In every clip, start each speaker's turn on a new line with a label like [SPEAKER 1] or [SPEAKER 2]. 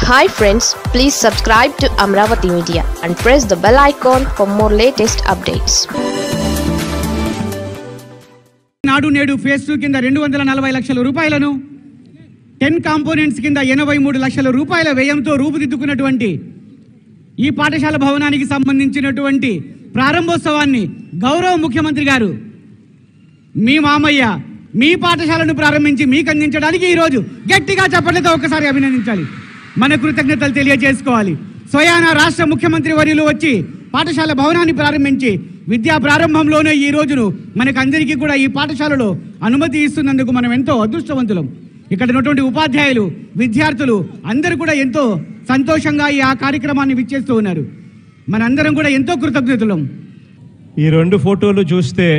[SPEAKER 1] hi friends please subscribe to Amaravati media and press the bell icon for more latest updates
[SPEAKER 2] Nadu Nedu phase two కింద రెండు వందల నలభై లక్షల రూపాయలను టెన్ కాంపోనెంట్స్ కింద ఎనభై మూడు లక్షల రూపాయల వ్యయంతో రూపుదిద్దుకున్నటువంటి ఈ పాఠశాల భవనానికి సంబంధించినటువంటి ప్రారంభోత్సవాన్ని గౌరవ ముఖ్యమంత్రి గారు మీ మామయ్య మీ పాఠశాలను ప్రారంభించి మీకు అందించడానికి ఈరోజు గట్టిగా చప్పట్లతో ఒకసారి అభినందించాలి మన కృతజ్ఞతలు తెలియజేసుకోవాలి స్వయాన రాష్ట్ర ముఖ్యమంత్రి వర్యులు వచ్చి పాఠశాల భవనాన్ని ప్రారంభించి విద్యా ప్రారంభంలోనే ఈ రోజును మనకు అందరికీ కూడా ఈ పాఠశాలలో అనుమతి ఇస్తున్నందుకు మనం ఎంతో అదృష్టవంతులం ఇక్కడ ఉన్నటువంటి ఉపాధ్యాయులు విద్యార్థులు అందరూ కూడా ఎంతో సంతోషంగా ఈ ఆ కార్యక్రమాన్ని విచ్చేస్తూ ఉన్నారు మనందరం కూడా ఎంతో కృతజ్ఞతలం
[SPEAKER 3] ఈ రెండు ఫోటోలు చూస్తే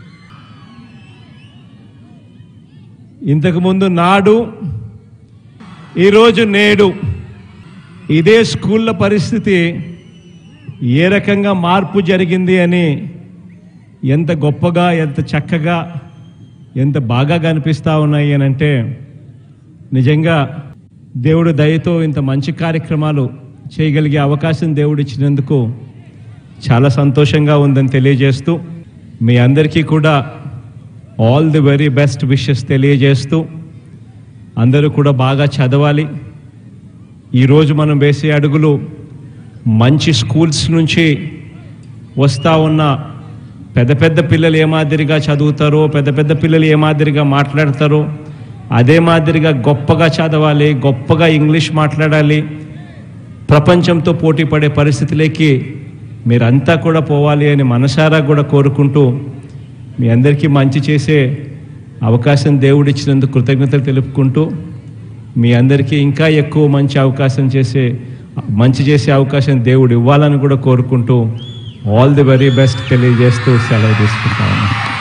[SPEAKER 3] ఇంతకుముందు నాడు ఈరోజు నేడు ఇదే స్కూళ్ళ పరిస్థితి ఏ రకంగా మార్పు జరిగింది అని ఎంత గొప్పగా ఎంత చక్కగా ఎంత బాగా కనిపిస్తూ ఉన్నాయి అని అంటే నిజంగా దేవుడు దయతో ఇంత మంచి కార్యక్రమాలు చేయగలిగే అవకాశం దేవుడు ఇచ్చినందుకు చాలా సంతోషంగా ఉందని తెలియజేస్తూ మీ అందరికీ కూడా all the very best wishes తెలియజేస్తూ అందరూ కూడా బాగా చదవాలి ఈరోజు మనం వేసే అడుగులు మంచి స్కూల్స్ నుంచి వస్తూ ఉన్న పెద్ద పెద్ద పిల్లలు ఏ మాదిరిగా చదువుతారో పెద్ద పెద్ద పిల్లలు ఏ మాదిరిగా మాట్లాడతారో అదే మాదిరిగా గొప్పగా చదవాలి గొప్పగా ఇంగ్లీష్ మాట్లాడాలి ప్రపంచంతో పోటీ పడే పరిస్థితిలోకి మీరంతా కూడా పోవాలి అని మనసారా కూడా కోరుకుంటూ మీ అందరికీ మంచి చేసే అవకాశం దేవుడిచ్చినందుకు కృతజ్ఞతలు తెలుపుకుంటూ మీ అందరికీ ఇంకా ఎక్కువ మంచి అవకాశం చేసే మంచి చేసే అవకాశం దేవుడు ఇవ్వాలని కూడా కోరుకుంటూ ఆల్ ది వెరీ బెస్ట్ తెలియజేస్తూ సెలవు తీసుకుంటాను